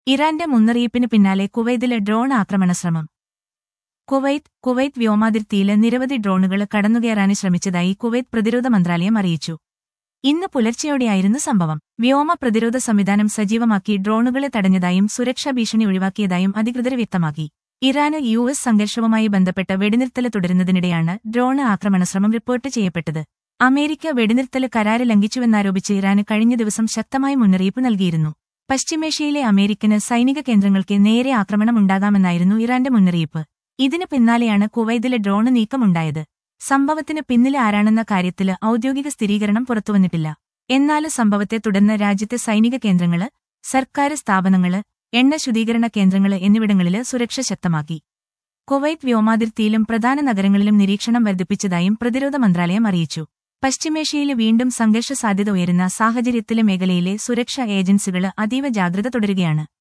ഇറാന്റെ മുന്നറിയിപ്പിന് പിന്നാലെ കുവൈത്തിലെ ഡ്രോൺ ആക്രമണ ശ്രമം കുവൈത്ത് കുവൈത്ത് വ്യോമാതിർത്തിയില് നിരവധി ഡ്രോണുകൾ കടന്നുകയറാന് ശ്രമിച്ചതായി കുവൈത്ത് പ്രതിരോധ മന്ത്രാലയം അറിയിച്ചു ഇന്ന് പുലർച്ചെയോടെയായിരുന്നു സംഭവം വ്യോമ പ്രതിരോധ സംവിധാനം സജീവമാക്കി ഡ്രോണുകളെ തടഞ്ഞതായും സുരക്ഷാ ഭീഷണി ഒഴിവാക്കിയതായും അധികൃതർ വ്യക്തമാക്കി ഇറാന് യു എസ് സംഘർഷവുമായി ബന്ധപ്പെട്ട വെടിനിർത്തല് തുടരുന്നതിനിടെയാണ് ഡ്രോൺ ആക്രമണശ്രമം റിപ്പോർട്ട് ചെയ്യപ്പെട്ടത് അമേരിക്ക വെടിനിർത്തല് കരാര് ലംഘിച്ചുവെന്നാരോപിച്ച് ഇറാന് കഴിഞ്ഞ ദിവസം ശക്തമായ മുന്നറിയിപ്പ് നൽകിയിരുന്നു പശ്ചിമേഷ്യയിലെ അമേരിക്കന് സൈനിക കേന്ദ്രങ്ങൾക്ക് നേരെ ആക്രമണം ഉണ്ടാകാമെന്നായിരുന്നു ഇറാന്റെ മുന്നറിയിപ്പ് ഇതിന് പിന്നാലെയാണ് കുവൈത്തിലെ ഡ്രോണ് നീക്കമുണ്ടായത് സംഭവത്തിന് പിന്നിലെ ആരാണെന്ന കാര്യത്തില് ഔദ്യോഗിക സ്ഥിരീകരണം പുറത്തുവന്നിട്ടില്ല എന്നാല് സംഭവത്തെ തുടർന്ന് രാജ്യത്തെ സൈനിക കേന്ദ്രങ്ങള് സർക്കാർ സ്ഥാപനങ്ങള് എണ്ണ ശുദ്ധീകരണ കേന്ദ്രങ്ങള് എന്നിവിടങ്ങളില് സുരക്ഷ ശക്തമാക്കി കുവൈറ്റ് വ്യോമാതിർത്തിയിലും പ്രധാന നഗരങ്ങളിലും നിരീക്ഷണം വർദ്ധിപ്പിച്ചതായും പ്രതിരോധ മന്ത്രാലയം അറിയിച്ചു പശ്ചിമേഷ്യയില് വീണ്ടും സംഘർഷ സാധ്യത ഉയരുന്ന സാഹചര്യത്തിലെ മേഖലയിലെ സുരക്ഷാ ഏജൻസികള് അതീവ ജാഗ്രത തുടരുകയാണ്